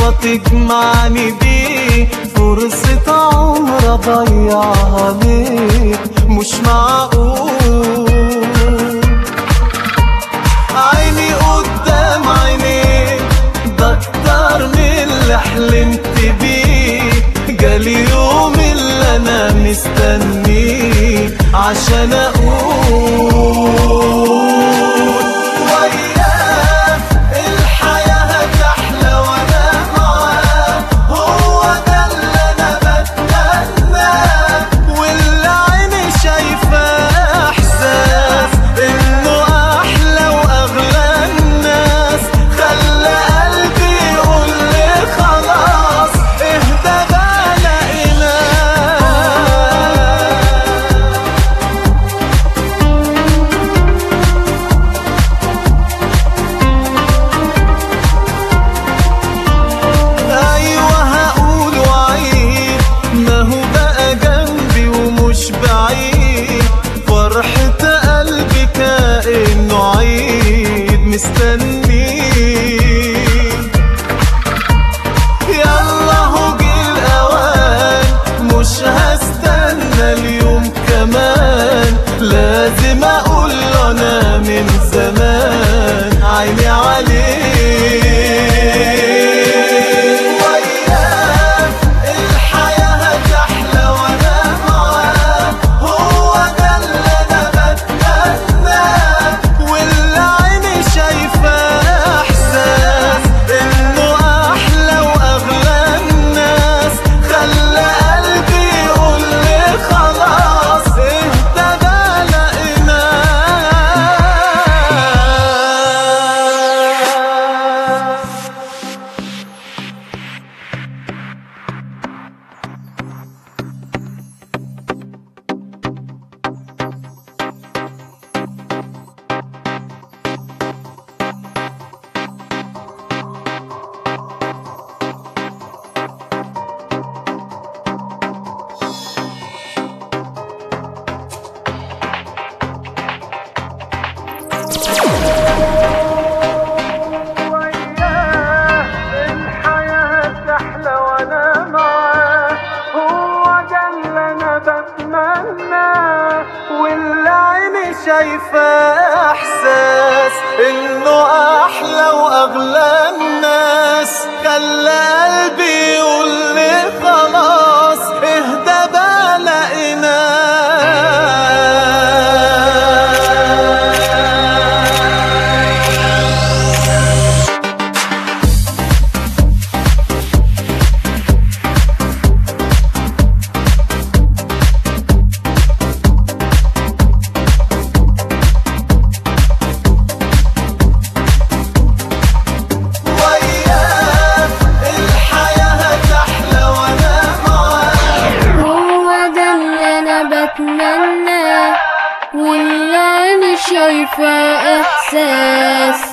فرصة تجمعني بيه فرصة عمر أضيعها ليه مش معقول عيني قدام عينيك ده اكتر من اللي حلمت بيه جالي يوم اللي انا مستنيه عشان اقول وياه الحياة هتحلى وانا معاه هو ده اللي انا بتمناه واللي عيني شايفاه احساس انه احلى واغلى الناس خلى قلبي يقول لي خلاص اهدى بقى لقيناه ايوه هقول وعيد ما هو بقى جنبي ومش بعيد فرحة قلبي كأنه عيد مستنيه يلا هو جه الاوان مش هستنى اليوم كمان لازم اقول له انا من زمان عيني عليه وياه الحياة هتحلى وانا معاه هو ده اللي انا بتمناه واللي عيني شايفاه احساس انه احلى واغلى الناس خلى قلبي يقول لي خلاص اهدى ده لقيناه الحياة تحلى وانا معاه هو ده اللي انا بتمناه واللي عيني شايفاه احساس انه احلى واغلى الناس خلى قلبي يقول لي خلاص اهدى بقى لقيناه وياه الحياة هتحلى وانا معاه هو ده اللي انا بتمناه واللي انا شايفاه احساس